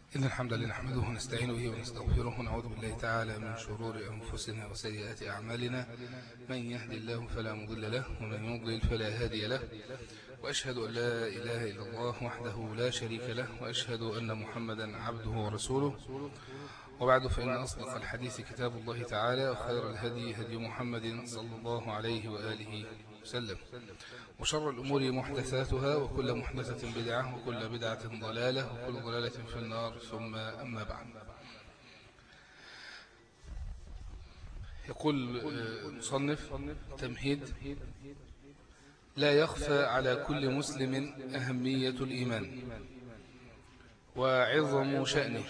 إن الحمد لله نحمده ونستعين به ونستغفره ونعوذ بالله تعالى من شرور أنفسنا وسيئات أعمالنا من يهدي الله فلا مضل له ومن يضلل فلا هادي له وأشهد أن لا إله إلا الله وحده لا شريك له وأشهد أن محمدا عبده ورسوله وبعد فإن أصدق الحديث كتاب الله تعالى وخير الهدي هدي محمد صلى الله عليه وآله وسلم وشر الأمور محدثاتها وكل محدثة بدعة وكل بدعة ضلالة وكل ضلالة في النار ثم أما بعد يقول مصنف تمهيد لا يخفى على كل مسلم أهمية الإيمان وعظم شأنه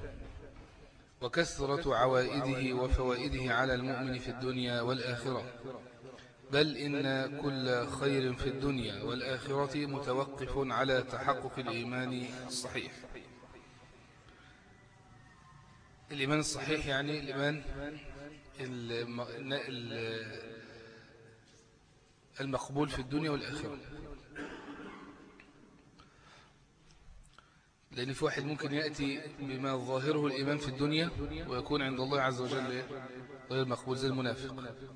وكثرة عوائده وفوائده على المؤمن في الدنيا والآخرة بل إن كل خير في الدنيا والآخرة متوقف على تحقق الإيمان الصحيح الإيمان الصحيح يعني الإيمان المقبول في الدنيا والآخرة لأن في واحد ممكن يأتي بما ظاهره الإيمان في الدنيا ويكون عند الله عز وجل غير مقبول زي المنافق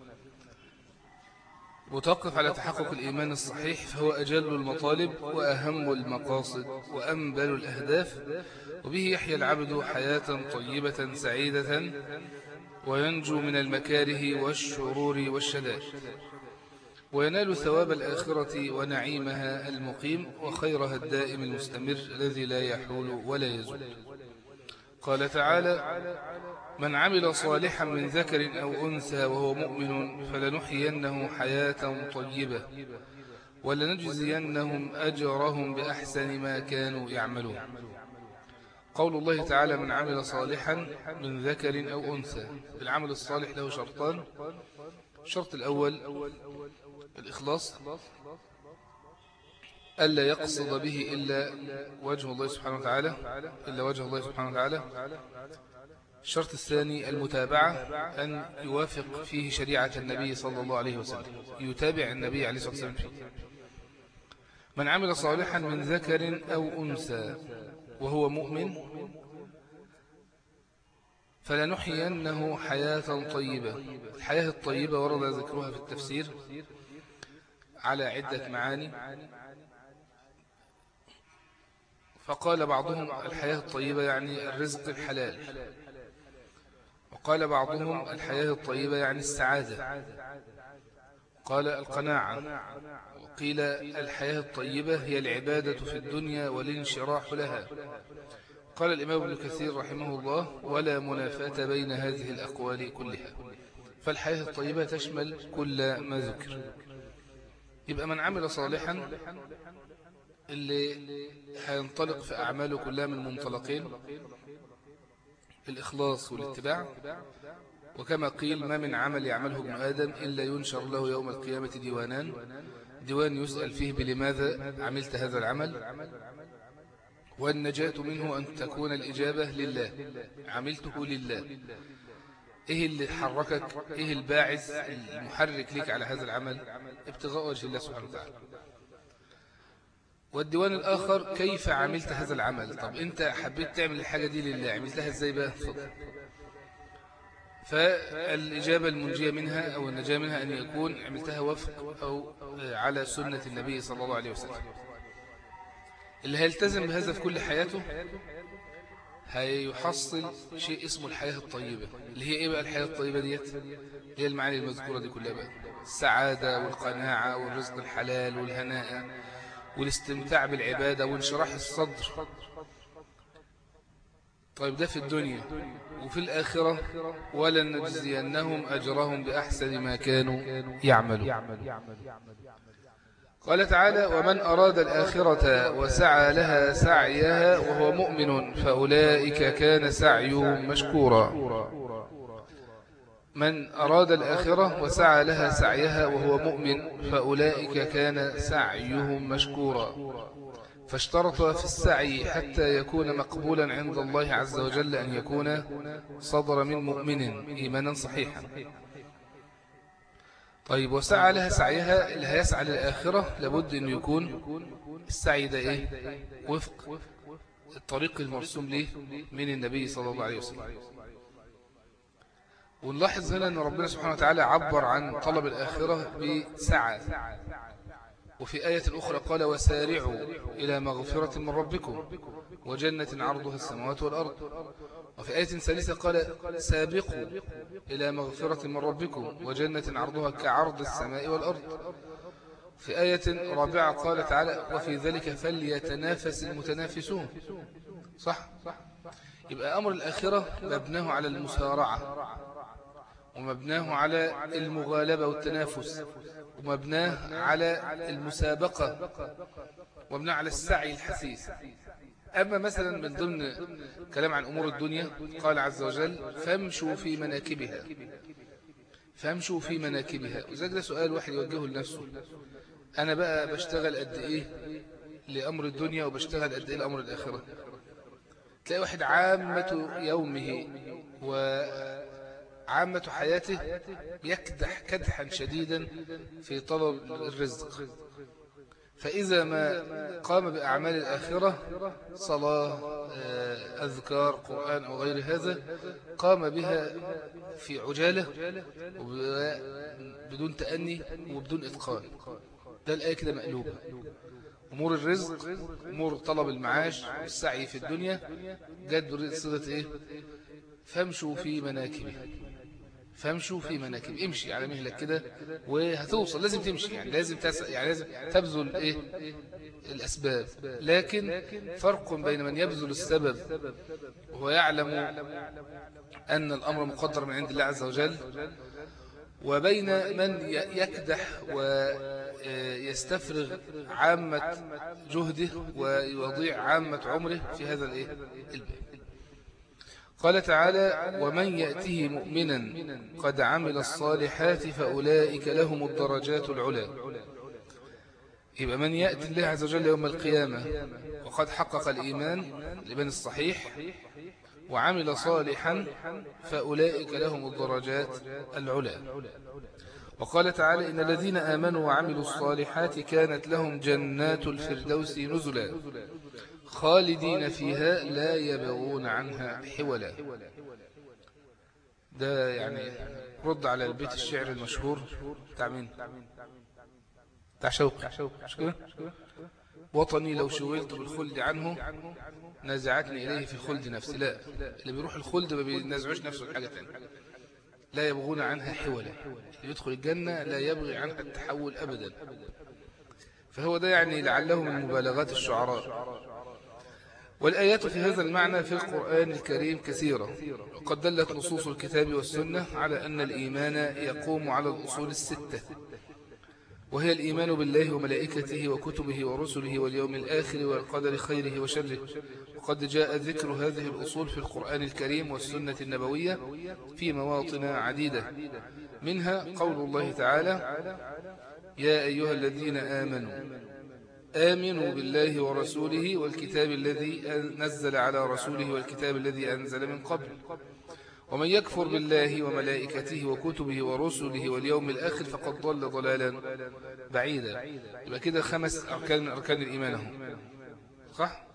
متوقف على تحقق الإيمان الصحيح فهو أجل المطالب وأهم المقاصد وأنبل الأهداف وبه يحيى العبد حياة طيبة سعيدة وينجو من المكاره والشرور والشدائد وينال ثواب الآخرة ونعيمها المقيم وخيرها الدائم المستمر الذي لا يحول ولا يزول قال تعالى من عمل صالحا من ذكر أو أنثى وهو مؤمن فلنحيينه حياة طيبة ولنجزينهم أجرهم بأحسن ما كانوا يعملون قول الله تعالى من عمل صالحا من ذكر أو أنثى العمل الصالح له شرطان الشرط الأول الإخلاص ألا يقصد به إلا وجه الله سبحانه وتعالى إلا وجه الله سبحانه وتعالى الشرط الثاني المتابعة أن يوافق فيه شريعة النبي صلى الله عليه وسلم يتابع النبي عليه الصلاة والسلام فيه من عمل صالحا من ذكر أو أنثى وهو مؤمن فلنحيينه حياة طيبة الحياة الطيبة ورد ذكرها في التفسير على عدة معاني فقال بعضهم الحياة الطيبة يعني الرزق الحلال وقال بعضهم الحياة الطيبة يعني السعادة قال القناعة وقيل الحياة الطيبة هي العبادة في الدنيا والانشراح لها قال الإمام ابن كثير رحمه الله ولا منافاة بين هذه الأقوال كلها فالحياة الطيبة تشمل كل ما ذكر يبقى من عمل صالحا اللي هينطلق في أعماله كلها من منطلقين الإخلاص والاتباع وكما قيل ما من عمل يعمله ابن آدم إلا ينشر له يوم القيامة ديوانان ديوان يسأل فيه بلماذا عملت هذا العمل والنجاة منه أن تكون الإجابة لله عملته لله إيه اللي حركك إيه الباعث المحرك لك على هذا العمل ابتغاء وجه الله سبحانه وتعالى والديوان الآخر كيف عملت هذا العمل طب أنت حبيت تعمل الحاجة دي لله عملتها إزاي بقى فضل فالإجابة المنجية منها أو النجاة منها أن يكون عملتها وفق أو على سنة النبي صلى الله عليه وسلم اللي هيلتزم بهذا في كل حياته هيحصل شيء اسمه الحياة الطيبة اللي هي إيه بقى الحياة الطيبة ديت هي المعاني المذكورة دي كلها بقى السعادة والقناعة والرزق الحلال والهناء والاستمتاع بالعبادة وانشراح الصدر طيب ده في الدنيا وفي الآخرة ولنجزينهم أجرهم بأحسن ما كانوا يعملون قال تعالى ومن أراد الآخرة وسعى لها سعيها وهو مؤمن فأولئك كان سعيهم مشكورا من أراد الآخرة وسعى لها سعيها وهو مؤمن فأولئك كان سعيهم مشكورا فاشترط في السعي حتى يكون مقبولا عند الله عز وجل أن يكون صدر من مؤمن إيمانا صحيحا طيب وسعى لها سعيها اللي هيسعى للآخرة لابد أن يكون السعي ده إيه وفق الطريق المرسوم له من النبي صلى الله عليه وسلم ونلاحظ هنا أن ربنا سبحانه وتعالى عبر عن طلب الآخرة بسعة وفي آية أخرى قال وسارعوا إلى مغفرة من ربكم وجنة عرضها السماوات والأرض وفي آية ثالثة قال سابقوا إلى مغفرة من ربكم وجنة عرضها كعرض السماء والأرض في آية رابعة قال تعالى وفي ذلك فليتنافس المتنافسون صح يبقى أمر الآخرة مبناه على المسارعة ومبناه على المغالبة والتنافس ومبناه على المسابقة ومبناه على السعي الحسيس أما مثلا من ضمن كلام عن أمور الدنيا قال عز وجل فامشوا في مناكبها فامشوا في مناكبها وذلك ده سؤال واحد يوجهه لنفسه أنا بقى بشتغل قد إيه لأمر الدنيا وبشتغل قد إيه لأمر الآخرة تلاقي واحد عامة يومه وعامة حياته يكدح كدحا شديدا في طلب الرزق فإذا ما قام بأعمال الآخرة صلاة آه، أذكار قرآن أو غير هذا قام بها في عجالة بدون تأني وبدون إتقان ده الآية كده مقلوبة أمور الرزق أمور طلب المعاش والسعي في الدنيا جد صدة إيه فامشوا في مناكبها فامشوا في مناكب امشي على مهلك كده وهتوصل لازم تمشي يعني لازم تس... يعني لازم تبذل ايه الاسباب لكن فرق بين من يبذل السبب وهو يعلم ان الامر مقدر من عند الله عز وجل وبين من يكدح ويستفرغ عامة جهده ويضيع عامة عمره في هذا الباب قال تعالى ومن يأته مؤمنا قد عمل الصالحات فأولئك لهم الدرجات العلى يبقى من يأتي الله عز وجل يوم القيامة وقد حقق الإيمان الإيمان الصحيح وعمل صالحا فأولئك لهم الدرجات العلى وقال تعالى إن الذين آمنوا وعملوا الصالحات كانت لهم جنات الفردوس نزلا خالدين فيها لا يبغون عنها حولا ده يعني رد على البيت الشعر المشهور بتاع مين بتاع شوقي مش كده وطني لو شغلت بالخلد عنه نزعتني إليه في خلد نفسي لا اللي بيروح الخلد ما بينزعوش نفسه بحاجة تانية لا يبغون عنها حولا اللي يدخل الجنة لا يبغي عنها التحول أبدا فهو ده يعني لعله من مبالغات الشعراء والآيات في هذا المعنى في القرآن الكريم كثيرة وقد دلت نصوص الكتاب والسنة على أن الإيمان يقوم على الأصول الستة وهي الإيمان بالله وملائكته وكتبه ورسله واليوم الآخر والقدر خيره وشره وقد جاء ذكر هذه الأصول في القرآن الكريم والسنة النبوية في مواطن عديدة منها قول الله تعالى يا أيها الذين آمنوا آمنوا بالله ورسوله والكتاب الذي نزل على رسوله والكتاب الذي أنزل من قبل ومن يكفر بالله وملائكته وكتبه ورسله واليوم الآخر فقد ضل ضلالا بعيدا يبقى كده خمس أركان من أركان الإيمان هم صح؟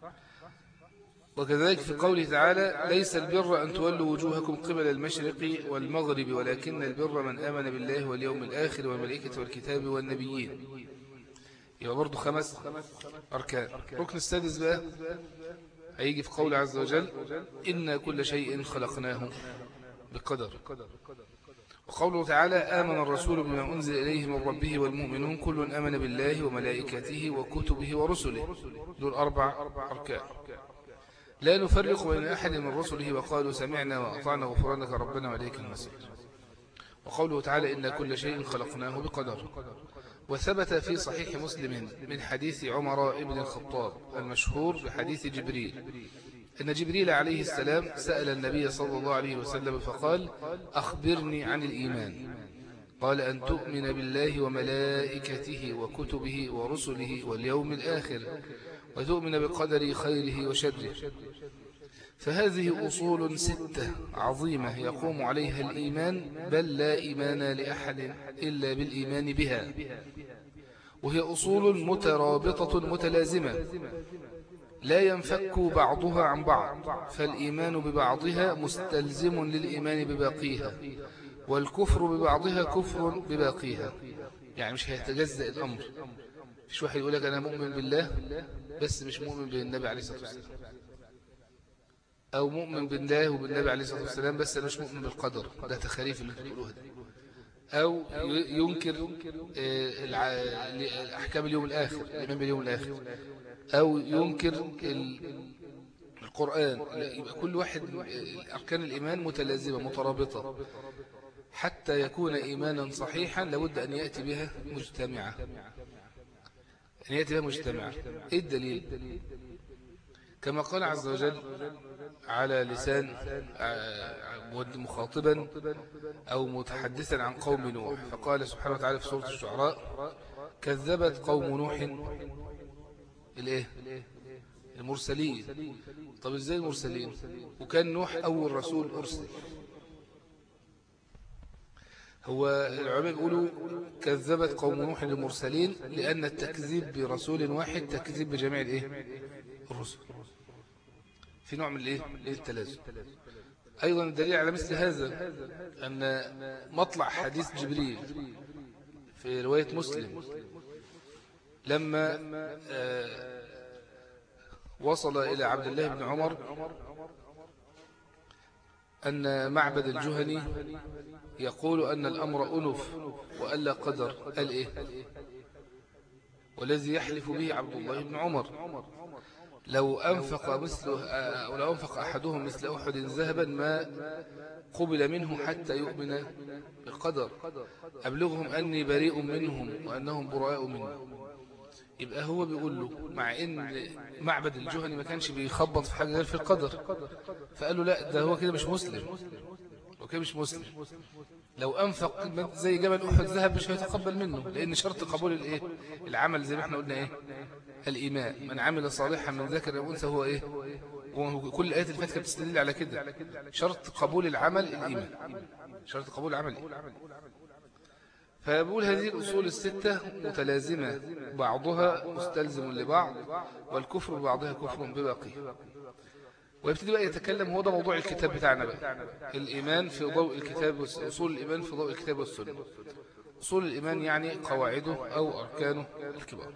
وكذلك في قوله تعالى ليس البر أن تولوا وجوهكم قبل المشرق والمغرب ولكن البر من آمن بالله واليوم الآخر والملائكة والكتاب والنبيين يبقى برضو خمس أركان ركن السادس بقى هيجي في قول عز وجل إن كل شيء خلقناه بقدر وقوله تعالى آمن الرسول بما أنزل إليه من ربه والمؤمنون كل أمن بالله وملائكته وكتبه ورسله دول أربع أركان لا نفرق بين أحد من رسله وقالوا سمعنا وأطعنا غفرانك ربنا وإليك المسيح وقوله تعالى إن كل شيء خلقناه بقدر وثبت في صحيح مسلم من حديث عمر بن الخطاب المشهور بحديث جبريل أن جبريل عليه السلام سأل النبي صلى الله عليه وسلم فقال أخبرني عن الإيمان قال أن تؤمن بالله وملائكته وكتبه ورسله واليوم الآخر وتؤمن بقدر خيره وشره فهذه أصول ستة عظيمة يقوم عليها الإيمان بل لا إيمان لأحد إلا بالإيمان بها وهي أصول مترابطة متلازمة لا ينفك بعضها عن بعض فالإيمان ببعضها مستلزم للإيمان بباقيها والكفر ببعضها كفر بباقيها يعني مش هيتجزأ الأمر مش واحد يقول لك أنا مؤمن بالله بس مش مؤمن بالنبي عليه الصلاة والسلام أو مؤمن بالله وبالنبي عليه الصلاة والسلام بس أنا مش مؤمن بالقدر ده تخاريف اللي بتقولوها دي أو ينكر آه، أحكام اليوم الآخر الإيمان باليوم الآخر أو ينكر القرآن يبقى كل واحد أركان الإيمان متلازمة مترابطة حتى يكون إيمانا صحيحا لابد أن يأتي بها مجتمعة أن يأتي بها مجتمعة إيه الدليل كما قال عز وجل على لسان آه، مخاطبا أو متحدثا عن قوم نوح فقال سبحانه وتعالى في سورة الشعراء كذبت قوم نوح الايه المرسلين طب ازاي المرسلين وكان نوح أول رسول أرسل هو العلماء بيقولوا كذبت قوم نوح المرسلين لأن التكذيب برسول واحد تكذيب بجميع الايه الرسل في نوع من الايه التلازم أيضا الدليل على مثل هذا أن مطلع حديث جبريل في رواية مسلم لما آه، وصل إلى عبد الله بن عمر أن معبد الجهني يقول أن الأمر أنف وألا قدر قال إيه والذي يحلف به عبد الله بن عمر لو أنفق مثله أو لو أنفق أحدهم مثل أحد ذهبا ما قبل منه حتى يؤمن بالقدر أبلغهم أني بريء منهم وأنهم براء منه يبقى هو بيقول له مع ان معبد الجهني ما كانش بيخبط في حاجة غير في القدر فقال له لا ده هو كده مش مسلم هو كده مش مسلم لو أنفق زي جبل أحد ذهب مش هيتقبل منه لأن شرط قبول الإيه؟ العمل زي ما احنا قلنا إيه الإيمان من عمل صالحا من ذكر أو أنثى هو إيه وكل الآيات اللي فاتت بتستدل على كده شرط قبول العمل الإيمان شرط قبول العمل إيه؟ فيقول هذه الأصول الستة متلازمة بعضها مستلزم لبعض والكفر ببعضها كفر بباقي ويبتدي بقى يتكلم هو ده موضوع الكتاب بتاعنا بقى الإيمان في ضوء الكتاب أصول الإيمان في ضوء الكتاب والسنة أصول الإيمان يعني قواعده أو أركانه الكبار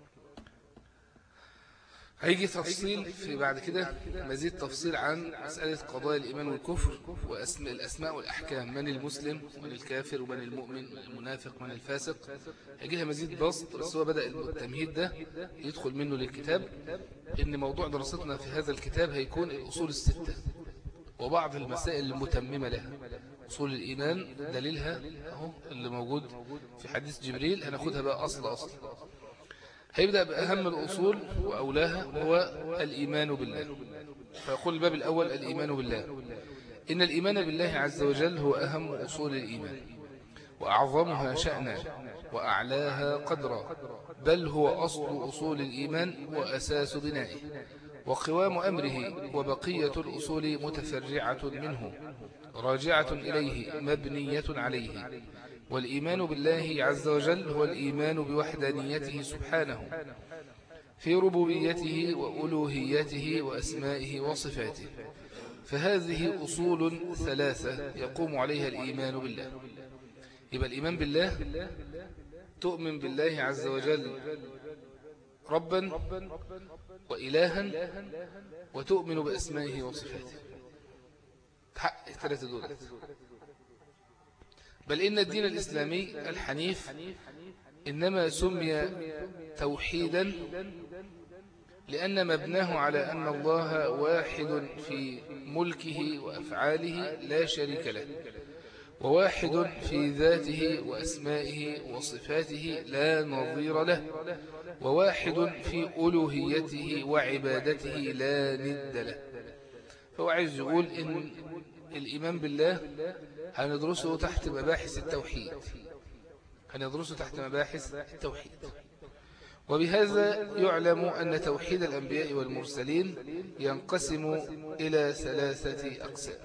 هيجي تفصيل في بعد كده مزيد تفصيل عن مسألة قضايا الإيمان والكفر وأسماء الأسماء والأحكام من المسلم ومن الكافر ومن المؤمن ومن المنافق ومن الفاسق هيجيها مزيد بسط بس هو بدأ التمهيد ده يدخل منه للكتاب إن موضوع دراستنا في هذا الكتاب هيكون الأصول الستة وبعض المسائل المتممة لها أصول الإيمان دليلها أهو اللي موجود في حديث جبريل هناخدها بقى أصل أصل هيبدأ بأهم الأصول وأولاها هو الإيمان بالله فيقول الباب الأول الإيمان بالله إن الإيمان بالله عز وجل هو أهم أصول الإيمان وأعظمها شأنا وأعلاها قدرا بل هو أصل أصول الإيمان وأساس بنائه وقوام أمره وبقية الأصول متفرعة منه راجعة إليه مبنية عليه والإيمان بالله عز وجل هو الإيمان بوحدانيته سبحانه في ربوبيته وألوهيته وأسمائه وصفاته فهذه أصول ثلاثة يقوم عليها الإيمان بالله يبقى الإيمان بالله تؤمن بالله عز وجل ربا وإلها وتؤمن بأسمائه وصفاته تحقق ثلاثة دول بل إن الدين الإسلامي الحنيف إنما سمي توحيدا لأن مبناه على أن الله واحد في ملكه وأفعاله لا شريك له وواحد في ذاته وأسمائه وصفاته لا نظير له وواحد في ألوهيته وعبادته لا ند له فهو عايز يقول إن الإيمان بالله هندرسه تحت مباحث التوحيد هندرسه تحت مباحث التوحيد وبهذا يعلم أن توحيد الأنبياء والمرسلين ينقسم إلى ثلاثة أقسام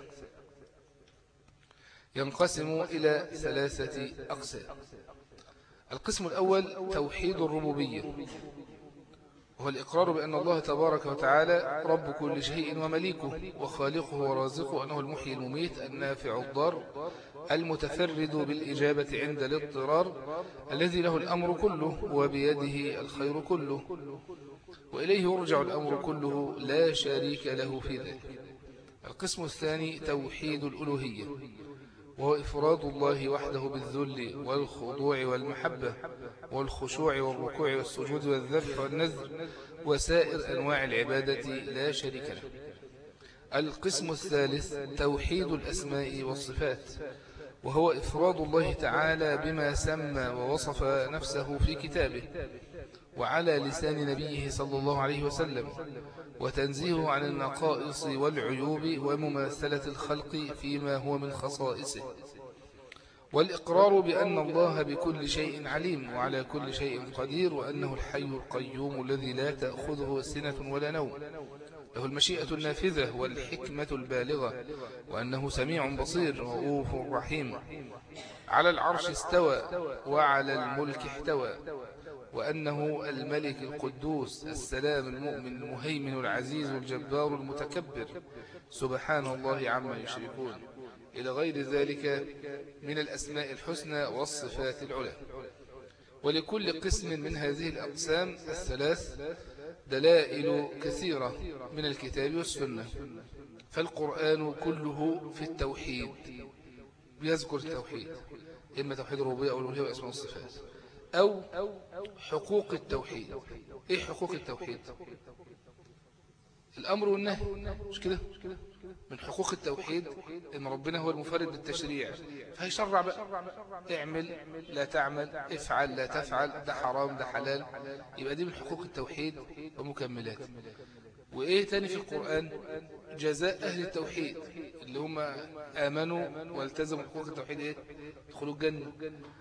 ينقسم إلى ثلاثة أقسام القسم الأول توحيد الربوبية وهو الإقرار بأن الله تبارك وتعالى رب كل شيء ومليكه وخالقه ورازقه أنه المحيي المميت النافع الضار المتفرد بالإجابة عند الاضطرار الذي له الأمر كله وبيده الخير كله وإليه يرجع الأمر كله لا شريك له في ذلك القسم الثاني توحيد الألوهية وهو إفراد الله وحده بالذل والخضوع والمحبة والخشوع والركوع والسجود والذبح والنذر وسائر أنواع العبادة لا شريك له القسم الثالث توحيد الأسماء والصفات وهو إفراد الله تعالى بما سمى ووصف نفسه في كتابه وعلى لسان نبيه صلى الله عليه وسلم وتنزيهه عن النقائص والعيوب ومماثلة الخلق فيما هو من خصائصه والإقرار بأن الله بكل شيء عليم وعلى كل شيء قدير وأنه الحي القيوم الذي لا تأخذه سنة ولا نوم له المشيئة النافذة والحكمة البالغة وأنه سميع بصير رؤوف رحيم على العرش استوى وعلى الملك احتوى وأنه الملك القدوس السلام المؤمن المهيمن العزيز الجبار المتكبر سبحان الله عما يشركون إلى غير ذلك من الأسماء الحسنى والصفات العلى ولكل قسم من هذه الأقسام الثلاث دلائل كثيرة من الكتاب والسنة فالقرآن كله في التوحيد بيذكر التوحيد إما توحيد الربوبية أو الألوهية وأسماء الصفات أو حقوق التوحيد إيه حقوق التوحيد الأمر والنهي مش كده من حقوق التوحيد إن ربنا هو المفرد بالتشريع فهيشرع بقى اعمل لا تعمل افعل لا تفعل ده حرام ده حلال يبقى دي من حقوق التوحيد ومكملات وإيه تاني في القرآن جزاء أهل التوحيد اللي هم آمنوا والتزموا حقوق التوحيد إيه يدخلوا الجنة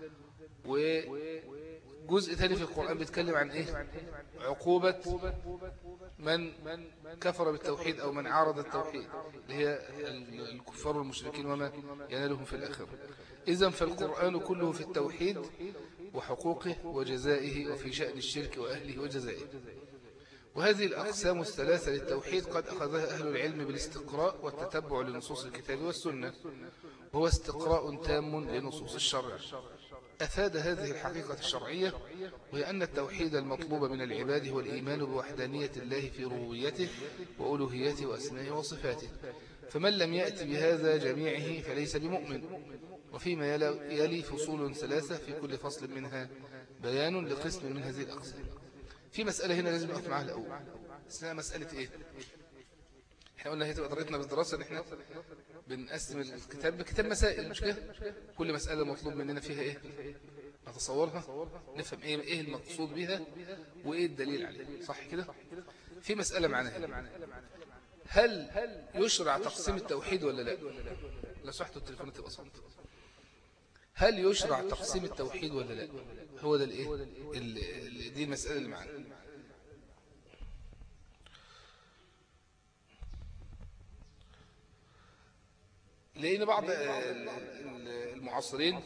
وجزء ثاني في القرآن بيتكلم عن إيه عقوبة من كفر بالتوحيد أو من عارض التوحيد اللي هي الكفار والمشركين وما ينالهم في الآخرة إذا فالقرآن كله في التوحيد وحقوقه وجزائه وفي شأن الشرك وأهله وجزائه وهذه الأقسام الثلاثة للتوحيد قد أخذها أهل العلم بالاستقراء والتتبع لنصوص الكتاب والسنة وهو استقراء تام لنصوص الشرع أفاد هذه الحقيقة الشرعية وهي أن التوحيد المطلوب من العباد هو الإيمان بوحدانية الله في ربوبيته وألوهيته وأسمائه وصفاته فمن لم يأتي بهذا جميعه فليس بمؤمن وفيما يلي فصول ثلاثة في كل فصل منها بيان لقسم من هذه الأقسام في مسألة هنا لازم نقف معها الأول اسمها مسألة إيه احنا قلنا هي تبقى طريقتنا بالدراسة ان احنا بنقسم الكتاب بكتاب مسائل مش كده كل مسألة مطلوب مننا فيها ايه نتصورها نفهم ايه ايه المقصود بها وايه الدليل عليه صح كده في مسألة معناها هل يشرع تقسيم التوحيد ولا لا لا صحتوا التليفونات تبقى صمت هل يشرع تقسيم التوحيد ولا لا هو ده الايه دي المسألة اللي معانا لأن بعض المعاصرين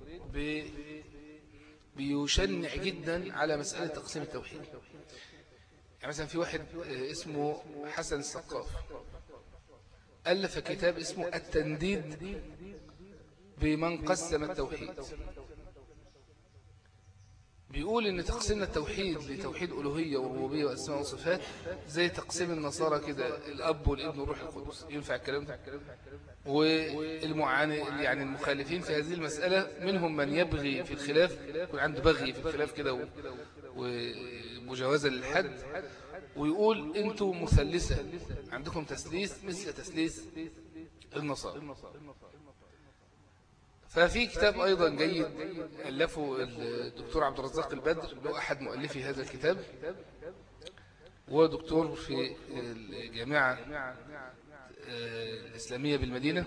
بيشنع جدا على مسألة تقسيم التوحيد يعني مثلا في واحد اسمه حسن السقاف ألف كتاب اسمه التنديد بمن قسم التوحيد بيقول ان تقسيم التوحيد لتوحيد ألوهية وربوبية وأسماء وصفات زي تقسيم النصارى كده الأب والابن والروح القدس ينفع الكلام ده والمعاني يعني المخالفين في هذه المسألة منهم من يبغي في الخلاف يكون عنده بغي في الخلاف كده ومجاوزة للحد ويقول انتوا مثلثة عندكم تسليس مثل تسليس النصارى ففي كتاب أيضا جيد ألفه الدكتور عبد الرزاق البدر له أحد مؤلفي هذا الكتاب ودكتور في الجامعة الإسلامية بالمدينة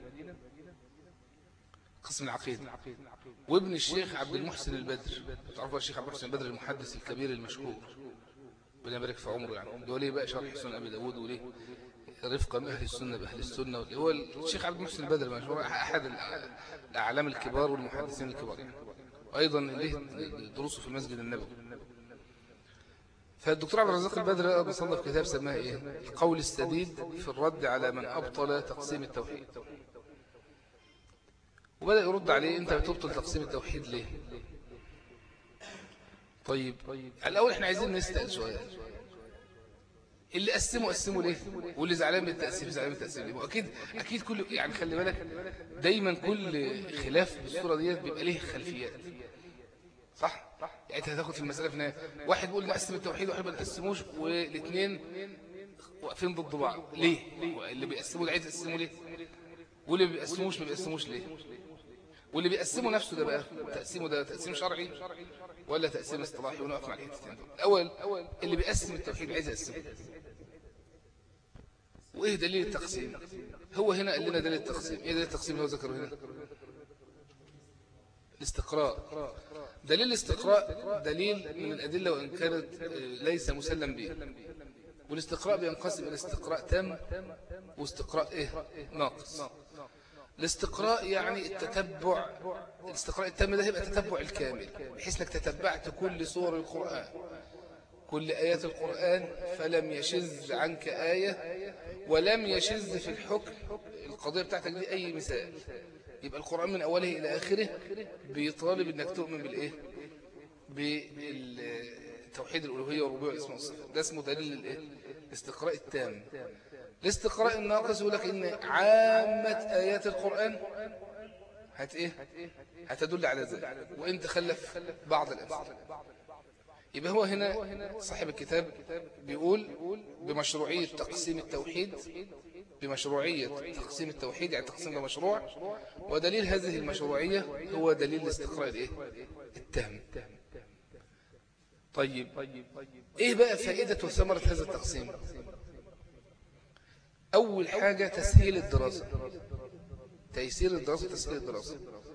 قسم العقيدة وابن الشيخ عبد المحسن البدر تعرفوا الشيخ عبد المحسن البدر المحدث الكبير المشهور ربنا يبارك في عمره يعني ده ليه بقى شرح سنن ابي داوود وليه رفقا اهل السنه باهل السنه هو الشيخ عبد المحسن البدر المشهور احد الاعلام الكبار والمحدثين الكبار يعني. وايضا له دروسه في المسجد النبوي فالدكتور عبد الرزاق البدر مصنف كتاب سماه ايه القول السديد في الرد على من أبطل تقسيم التوحيد وبدأ يرد عليه انت بتبطل تقسيم التوحيد ليه طيب الأول احنا عايزين نسأل سؤال اللي قسمه قسمه ليه واللي زعلان من التقسيم زعلان من التقسيم ليه واكيد اكيد كل يعني خلي بالك دايما كل خلاف بالصوره ديت بيبقى ليه خلفيات صح يعني انت هتاخد في المساله في النهايه واحد بيقول نقسم التوحيد وواحد ما نقسموش والاثنين واقفين ضد بعض ليه اللي بيقسموا ده عايز يقسموا ليه واللي ما بيقسموش ما بيقسموش ليه واللي بيقسموا نفسه ده بقى تقسيمه ده تقسيم شرعي ولا تقسيم اصطلاحي ونقف مع الحتتين دول الاول اللي بيقسم التوحيد عايز يقسمه وايه دليل التقسيم هو هنا قال لنا دليل التقسيم ايه دليل التقسيم اللي هو ذكره هنا الاستقراء دليل الاستقراء دليل من الأدلة وإن كانت ليس مسلم به والاستقراء بينقسم إلى استقراء تام واستقراء إيه ناقص الاستقراء يعني التتبع الاستقراء التام ده يبقى التتبع الكامل بحيث انك تتبعت كل سور القرآن كل آيات القرآن فلم يشذ عنك آية ولم يشذ في الحكم القضية بتاعتك دي أي مثال يبقى القرآن من أوله إلى آخره بيطالب أنك تؤمن بالإيه بالتوحيد الألوهية والربوبية والاسم والصفات ده اسمه دليل الإيه الاستقراء التام الاستقراء الناقص يقول لك إن عامة آيات القرآن هت إيه هتدل على ذلك وإن تخلف بعض الأمثلة يبقى هو هنا صاحب الكتاب بيقول بمشروعية تقسيم التوحيد بمشروعية تقسيم التوحيد يعني تقسيم المشروع ودليل هذه المشروعية هو دليل الاستقراء الايه التهم طيب ايه بقى فائدة وثمرة هذا التقسيم اول حاجة تسهيل الدراسة تيسير الدراسة تسهيل الدراسة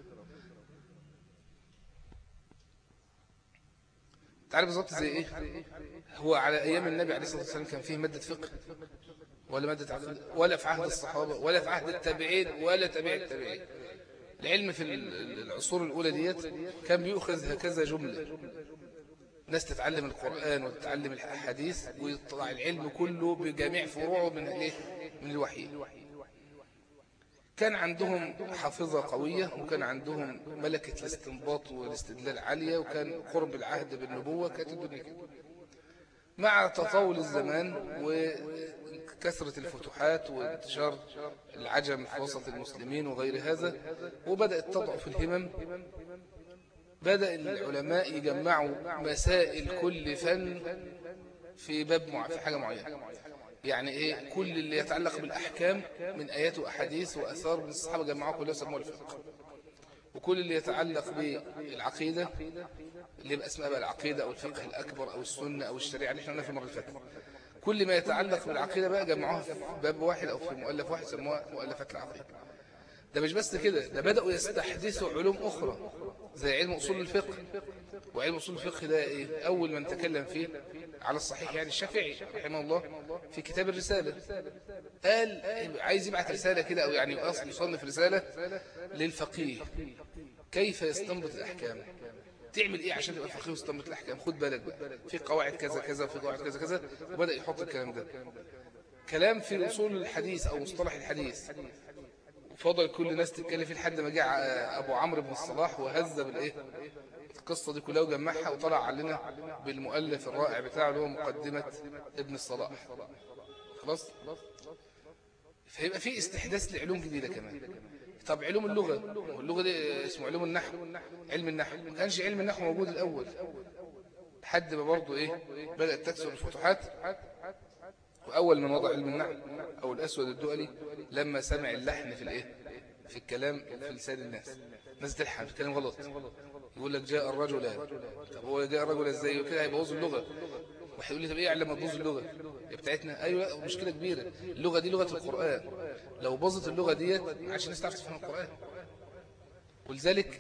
تعرف بالظبط زي ايه هو على ايام النبي عليه الصلاة والسلام كان فيه مادة فقه ولا مادة عقيدة ولا في عهد الصحابة ولا في عهد التابعين ولا تابع التابعين العلم في العصور الأولى ديت كان بيؤخذ هكذا جملة ناس تتعلم القرآن وتتعلم الحديث ويطلع العلم كله بجميع فروعه من من الوحي كان عندهم حافظة قوية وكان عندهم ملكة الاستنباط والاستدلال عالية وكان قرب العهد بالنبوة كانت الدنيا كده مع تطاول الزمان وكثرة الفتوحات وانتشار العجم في وسط المسلمين وغير هذا وبدأت تضعف الهمم بدأ العلماء يجمعوا مسائل كل فن في باب مع... في حاجة معينة يعني ايه كل اللي يتعلق بالأحكام من آيات وأحاديث وأثار من الصحابة جمعوه كلها سموه الفقه وكل اللي يتعلق بالعقيدة اللي يبقى اسمها بقى العقيدة أو الفقه الأكبر أو السنة أو الشريعة اللي احنا قلنا في المرة اللي فاتت كل ما يتعلق بالعقيدة بقى جمعوها في باب واحد أو في مؤلف واحد سموها مؤلفات العقيدة ده مش بس كده ده بدأوا يستحدثوا علوم أخرى زي علم أصول الفقه وعلم أصول الفقه ده إيه؟ أول من تكلم فيه على الصحيح يعني الشافعي رحمه الله في كتاب الرسالة قال عايز يبعث رسالة كده أو يعني أصل يصنف رسالة للفقيه كيف يستنبط الأحكام تعمل ايه عشان تبقى فقيه وتستنبط الاحكام خد بالك بقى في قواعد كذا كذا وفي قواعد كذا كذا وبدا يحط الكلام ده كلام في اصول الحديث او مصطلح الحديث فضل كل الناس تتكلم فيه لحد ما جاء ابو عمرو بن الصلاح وهذب الايه القصه دي كلها وجمعها وطلع علينا بالمؤلف الرائع بتاعه اللي هو مقدمه ابن الصلاح خلاص فيبقى في استحداث لعلوم جديده كمان طب علوم اللغة واللغة دي اسمه علوم النحو علم النحو ما كانش علم النحو موجود الأول لحد ما برضه إيه بدأت تكسر الفتوحات وأول من وضع علم النحو أو الأسود الدؤلي لما سمع اللحن في الإيه في الكلام في لسان الناس ناس تلحن في الكلام غلط يقول لك جاء الرجل طب هو جاء الرجل ازاي وكده هيبوظ اللغة واحد يقول لي طب ايه علم تبوظ اللغة بتاعتنا ايوه لا مشكلة كبيرة اللغة دي لغة القرآن لو باظت اللغة ديت عشان الناس تعرف تفهم القرآن ولذلك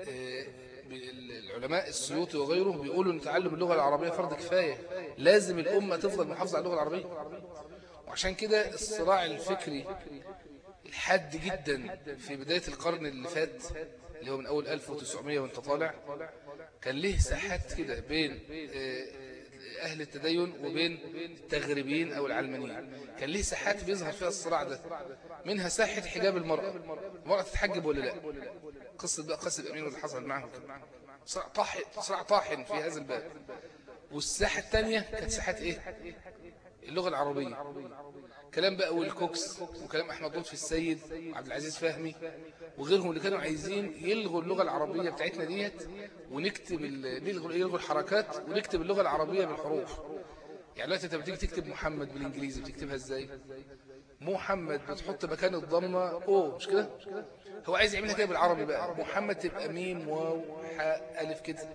العلماء السيوطي وغيره بيقولوا ان تعلم اللغة العربية فرض كفاية لازم الأمة تفضل محافظة على اللغة العربية وعشان كده الصراع الفكري الحاد جدا في بداية القرن اللي فات اللي هو من أول 1900 وانت طالع كان له ساحات كده بين أهل التدين وبين التغربين أو العلمانيين كان ليه ساحات بيظهر فيها الصراع ده منها ساحة حجاب المرأة المرأة تتحجب ولا لا قصة بقى قصة الأمين واللي حصل معهم صراع طاحن, صراع طاحن في هذا الباب والساحة الثانية كانت ساحة إيه اللغة العربية كلام بقى والكوكس وكلام أحمد لطفي السيد وعبد العزيز فهمي وغيرهم اللي كانوا عايزين يلغوا اللغة العربية بتاعتنا ديت ونكتب يلغوا يلغوا الحركات ونكتب اللغة العربية بالحروف يعني دلوقتي انت بتيجي تكتب محمد بالانجليزي بتكتبها ازاي محمد بتحط مكان الضمه او مش كده هو عايز يعملها كده بالعربي بقى محمد تبقى ميم واو حاء الف كده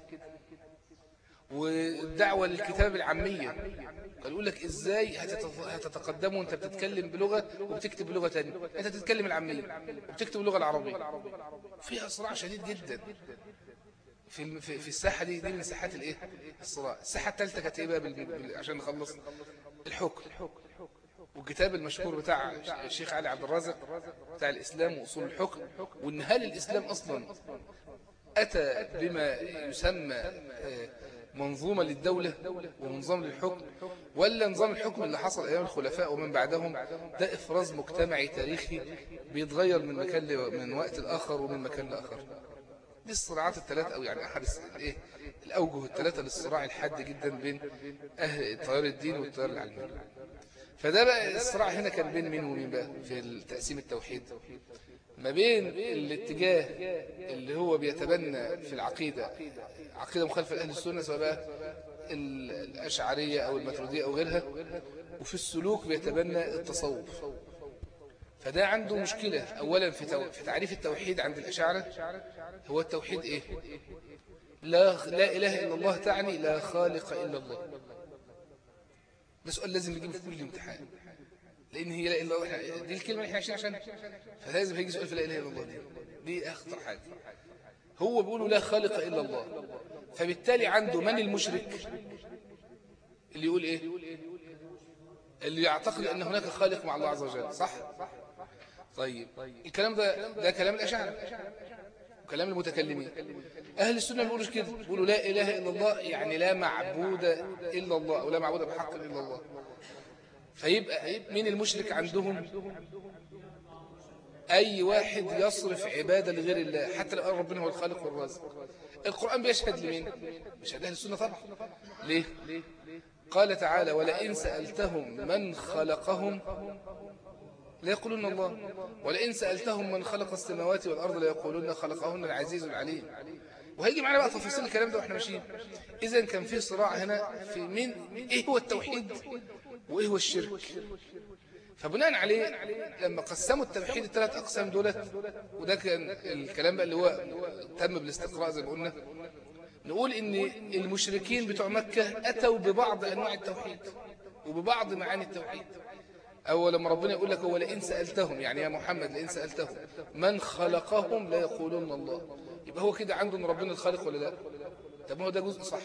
والدعوه للكتابه العاميه قال يقول لك ازاي هتتقدموا وانت بتتكلم بلغه وبتكتب بلغه ثانيه انت تتكلم العاميه وبتكتب اللغه العربيه فيها صراع شديد جدا في في الساحه دي دي من ساحات الايه الصراع الساحه الثالثه كانت ايه بقى عشان نخلص الحكم والكتاب المشهور بتاع الشيخ علي عبد الرازق بتاع الإسلام وأصول الحكم وإن هل الإسلام أصلا أتى بما يسمى آه، منظومة للدولة ونظام للحكم ولا نظام الحكم اللي حصل أيام الخلفاء ومن بعدهم ده إفراز مجتمعي تاريخي بيتغير من مكان من وقت الآخر ومن مكان لآخر دي الصراعات الثلاثة أو يعني أحد الإيه الأوجه الثلاثة للصراع الحاد جدا بين أهل تيار الدين والتيار العلمي فده بقى الصراع هنا كان بين مين ومين بقى في تقسيم التوحيد ما بين الاتجاه اللي هو بيتبنى في العقيدة عقيدة مخالفة لأهل السنة سواء بقى الأشعرية أو الماتريدية أو غيرها وفي السلوك بيتبنى التصوف فده عنده مشكلة أولا في, في تعريف التوحيد عند الأشاعرة هو التوحيد إيه لا, لا إله إلا الله تعني لا خالق إلا الله ده سؤال لازم نجيبه في كل امتحان لأن هي لا إله إلا الله دي الكلمة اللي احنا عايشين عشان فلازم هيجي سؤال في لا إله إلا الله دي دي أخطر حاجة هو بيقولوا لا خالق إلا الله فبالتالي عنده من المشرك اللي يقول إيه اللي يعتقد أن هناك خالق مع الله عز وجل صح طيب الكلام ده ده كلام الأشاعرة وكلام المتكلمين أهل السنة ما بيقولوش كده بيقولوا لا إله إلا الله يعني لا معبود إلا الله أو لا معبود بحق إلا الله فيبقى مين المشرك عندهم أي واحد يصرف عبادة لغير الله حتى لو قال ربنا هو الخالق والرازق القرآن بيشهد لمين بيشهد أهل السنة طبعا ليه قال تعالى ولئن سألتهم من خلقهم لا يقولون الله ولئن سألتهم من خلق السماوات والأرض لا يقولون خلقهن العزيز العليم وهيجي معنا بقى تفاصيل الكلام ده واحنا ماشيين إذا كان في صراع هنا في مين إيه هو التوحيد وإيه هو الشرك فبناء عليه لما قسموا التوحيد الثلاث أقسام دولت وده كان الكلام بقى اللي هو تم بالاستقراء زي ما قلنا نقول إن المشركين بتوع مكة أتوا ببعض أنواع التوحيد وببعض معاني التوحيد أو لما ربنا يقول لك هو لئن سألتهم يعني يا محمد لئن سألتهم من خلقهم لا يقولون الله يبقى هو كده عنده ان ربنا الخالق ولا لا طب ما هو ده جزء صح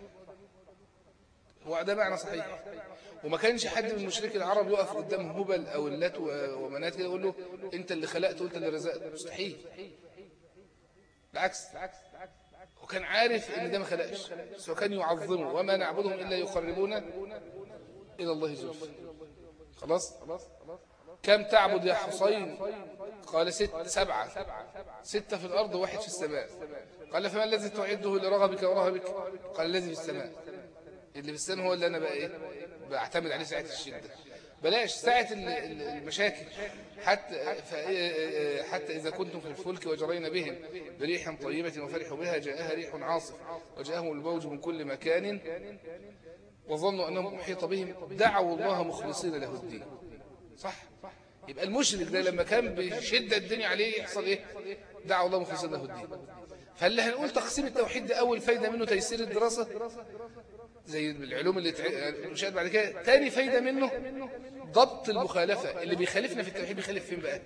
هو ده معنى صحيح وما كانش حد من مشرك العرب يقف قدام هبل او اللات ومنات كده يقول له انت اللي خلقت وانت اللي رزقت مستحيل بالعكس وكان عارف ان ده ما خلقش بس هو كان يعظمه وما نعبدهم الا يقربونا الى الله زلفى خلاص كم تعبد يا حسين قال ست سبعة ستة في الأرض وواحد في السماء قال فما الذي تعده لرغبك ورهبك قال الذي في السماء اللي في السماء هو اللي أنا بقى إيه بعتمد عليه ساعة الشدة بلاش ساعة المشاكل حتى حتى إذا كنتم في الفلك وجرينا بهم بريح طيبة وفرحوا بها جاءها ريح عاصف وجاءهم الموج من كل مكان وظنوا أنهم محيط بهم دعوا الله مخلصين له الدين صح يبقى المشرك ده لما كان بشدة الدنيا عليه يحصل ايه دعوا الله مخلصين له الدين فاللي هنقول تقسيم التوحيد ده أول فايدة منه تيسير الدراسة زي العلوم اللي تشاهد بعد كده تاني فايدة منه ضبط المخالفة اللي بيخالفنا في التوحيد بيخالف فين بقى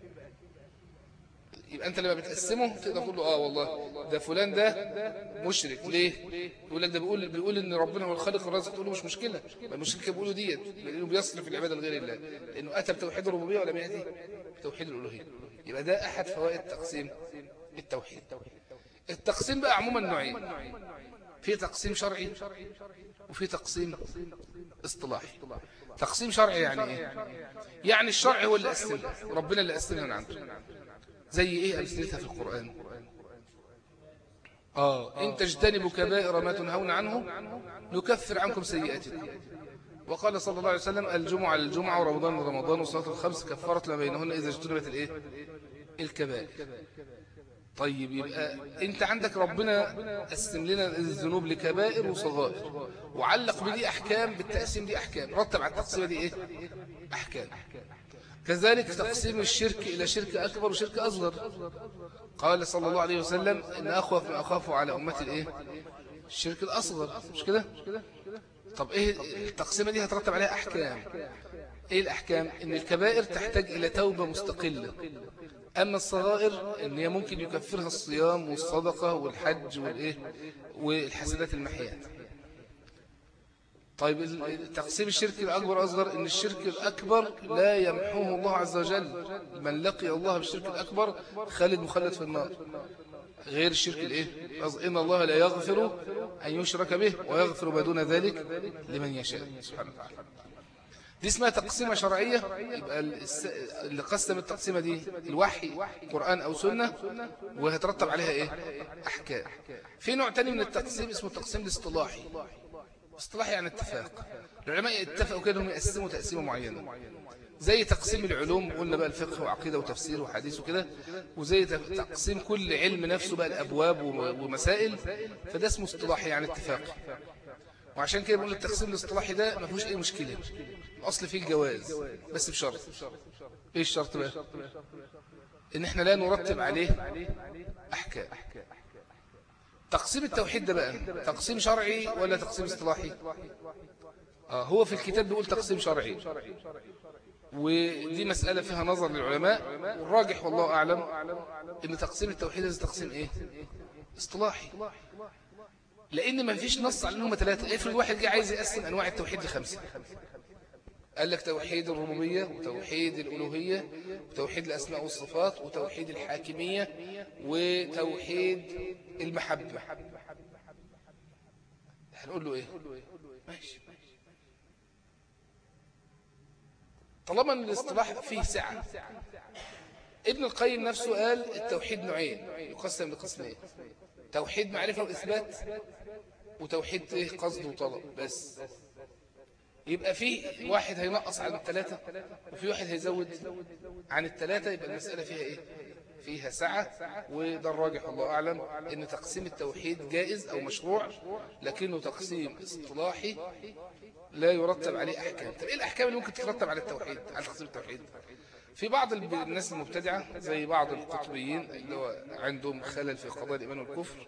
يبقى انت لما بتقسمه تقدر تقول له اه والله ده فلان ده مشرك ليه يقول لك ده بيقول بيقول ان ربنا هو الخالق الرازق تقول له مش مشكله المشرك بيقولوا ديت لانه بيصرف العباده لغير الله لانه اتى بتوحيد الربوبيه ولم ياتي بتوحيد الالوهيه يبقى ده احد فوائد تقسيم التوحيد التقسيم بقى عموما نوعين في تقسيم شرعي وفي تقسيم اصطلاحي تقسيم شرعي يعني ايه يعني الشرع هو اللي قسمها ربنا اللي قسمها من عنده زي ايه امثلتها في القرآن اه ان تجتنبوا كبائر ما تنهون عنه نكفر عنكم سيئاتكم وقال صلى الله عليه وسلم الجمعة على الجمعة ورمضان لرمضان وصلاة الخمس كفرت ما بينهن إذا اجتنبت الإيه؟ الكبائر طيب يبقى انت عندك ربنا قسم لنا الذنوب لكبائر وصغائر وعلق بدي احكام بالتقسيم دي احكام رتب على التقسيمه دي ايه احكام كذلك تقسيم الشرك الى شرك اكبر وشرك اصغر قال صلى الله عليه وسلم ان اخوف ما اخاف على امتي الايه الشرك الاصغر مش كده طب ايه التقسيمه دي هترتب عليها احكام ايه الاحكام ان الكبائر تحتاج الى توبه مستقله أما الصغائر إن هي ممكن يكفرها الصيام والصدقة والحج والإيه والحسنات المحيات طيب تقسيم الشرك الأكبر أصغر إن الشرك الأكبر لا يمحوه الله عز وجل من لقي الله بالشرك الأكبر خالد مخلد في النار غير الشرك الإيه إن الله لا يغفر أن يشرك به ويغفر ما دون ذلك لمن يشاء سبحانه وتعالى دي اسمها تقسيمة شرعية يبقى اللي قسم التقسيمة دي الوحي قرآن أو سنة وهترتب عليها إيه أحكام في نوع تاني من التقسيم اسمه التقسيم الاصطلاحي اصطلاحي يعني اتفاق العلماء اتفقوا كده انهم يقسموا تقسيمة معينة زي تقسيم العلوم قلنا بقى الفقه وعقيدة وتفسير وحديث وكده وزي تقسيم كل علم نفسه بقى الأبواب ومسائل فده اسمه اصطلاحي يعني اتفاقي وعشان كده بقول التقسيم الاصطلاحي ده ما فيهوش اي مشكلة الاصل فيه الجواز بس بشرط ايه الشرط بقى ان احنا لا نرتب عليه احكام تقسيم التوحيد ده بقى تقسيم شرعي ولا تقسيم اصطلاحي آه هو في الكتاب بيقول تقسيم شرعي ودي مسألة فيها نظر للعلماء والراجح والله أعلم ان تقسيم التوحيد هذا تقسيم ايه اصطلاحي لان ما فيش نص على انهم ثلاثه افرض واحد جه عايز يقسم انواع التوحيد لخمسه قال لك توحيد الربوبيه وتوحيد الالوهيه وتوحيد الاسماء والصفات وتوحيد الحاكميه وتوحيد المحبه هنقول له ايه ماشي طالما الاصطلاح فيه سعه ابن القيم نفسه قال التوحيد نوعين يقسم لقسمين توحيد معرفة وإثبات وتوحيد إيه قصد وطلب بس يبقى في واحد هينقص عن الثلاثة وفي واحد هيزود عن الثلاثة يبقى المسألة فيها إيه فيها سعة وده الراجح الله أعلم إن تقسيم التوحيد جائز أو مشروع لكنه تقسيم اصطلاحي لا يرتب عليه أحكام طب إيه الأحكام اللي ممكن تترتب على التوحيد على تقسيم التوحيد في بعض الناس المبتدعة زي بعض القطبيين اللي هو عندهم خلل في قضاء الإيمان والكفر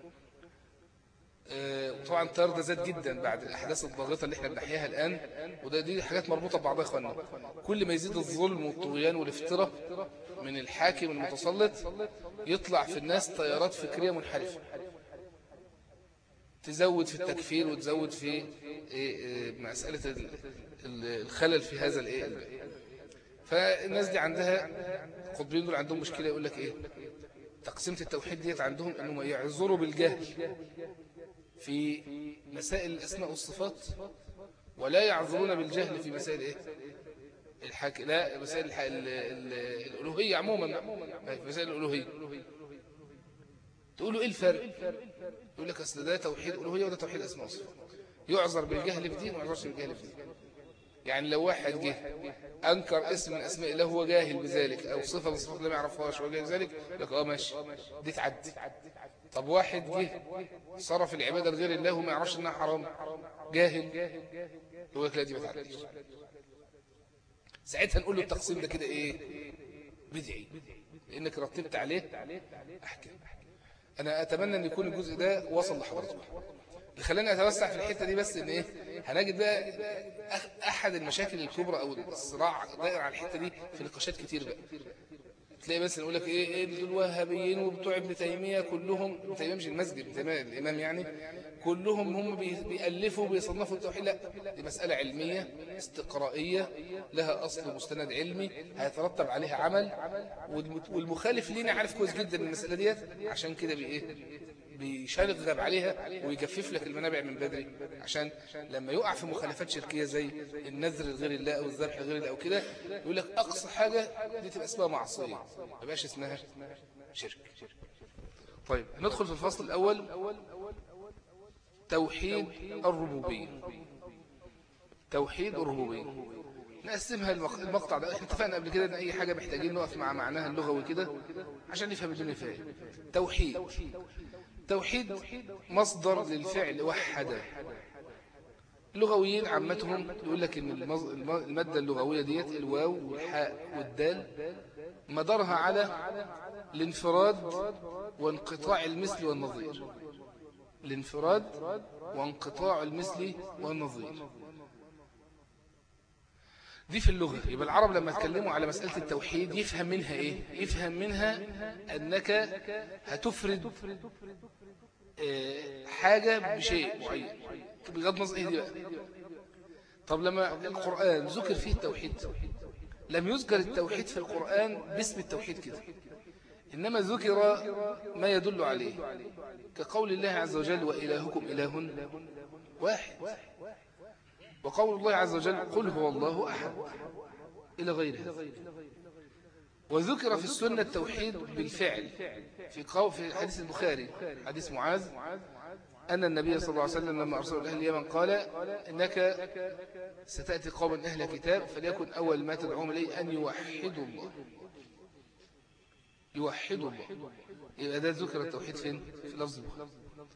وطبعا التيار ده زاد جدا بعد الأحداث الضاغطة اللي احنا بنحياها الآن وده دي حاجات مربوطة ببعضها يا اخوانا كل ما يزيد الظلم والطغيان والافتراء من الحاكم المتسلط يطلع في الناس تيارات فكرية منحرفة تزود في التكفير وتزود في مسألة الخلل في هذا الايه فالناس دي عندها القطبيين دول عندهم مشكلة يقول لك ايه تقسيمة التوحيد ديت عندهم انهم يعذروا بالجهل في مسائل الاسماء والصفات ولا يعذرون بالجهل في مسائل ايه الحك... لا مسائل الح... ال... ال... الالوهيه عموما في مسائل الالوهيه تقولوا ايه الفرق يقول لك اصل ده توحيد الوهيه وده توحيد اسماء وصفات يعذر بالجهل في دي وما يعذرش بالجهل في دي يعني لو واحد جه أنكر اسم من أسماء الله هو جاهل بذلك أو صفة من صفات الله ما يعرفهاش وجاهل بذلك لك اه ماشي دي تعدي طب واحد جه صرف العبادة لغير الله وما يعرفش إنها حرام جاهل يقول لك لا دي ما تعديش ساعتها نقول له التقسيم ده كده إيه بدعي لأنك رتبت عليه أحكام أنا أتمنى أن يكون الجزء ده وصل لحضرتك اللي خلاني أتوسع في الحتة دي بس إن إيه هنجد بقى أحد المشاكل الكبرى أو الصراع دائر على الحتة دي في نقاشات كتير بقى تلاقي بس نقول لك ايه ايه الوهابيين وبتوع ابن تيميه كلهم ابن تيميه مش المسجد ابن تيميه الامام يعني كلهم هم بيالفوا وبيصنفوا التوحيد لا دي مساله علميه استقرائيه لها اصل مستند علمي هيترتب عليها عمل والمخالف لينا عارف كويس جدا المساله ديت عشان كده بايه بيشغب عليها ويجفف لك المنابع من بدري عشان لما يقع في مخالفات شركية زي النذر لغير الله أو الذبح لغير الله أو كده يقول لك أقصى حاجة دي تبقى اسمها معصية ما يبقاش اسمها شرك طيب ندخل في الفصل الأول توحيد الربوبية توحيد الربوبية نقسمها المقطع ده احنا اتفقنا قبل كده ان اي حاجة محتاجين نقف مع معناها اللغوي كده عشان نفهم الدنيا فيها توحيد توحيد مصدر للفعل وحد اللغويين عامتهم يقول لك ان المادة اللغوية ديت الواو والحاء والدال مدارها على الانفراد وانقطاع المثل والنظير الانفراد وانقطاع المثل والنظير دي في اللغة يبقى العرب لما اتكلموا على مسألة التوحيد يفهم منها ايه يفهم منها انك هتفرد آه، حاجة بشيء معين بغض النظر ايه دي بقى طب لما القرآن ذكر فيه التوحيد لم يذكر التوحيد في القرآن باسم التوحيد كده إنما ذكر ما يدل عليه كقول الله عز وجل وإلهكم إله واحد وقول الله عز وجل قل هو الله أحد إلى غيره وذكر في السنة التوحيد بالفعل في قول في حديث البخاري حديث معاذ أن النبي صلى الله عليه وسلم لما أرسل أهل اليمن قال إنك ستأتي قوما أهل كتاب فليكن أول ما تدعوهم إليه أن يوحدوا الله يوحدوا الله يبقى ده ذكر التوحيد فين في لفظ البخاري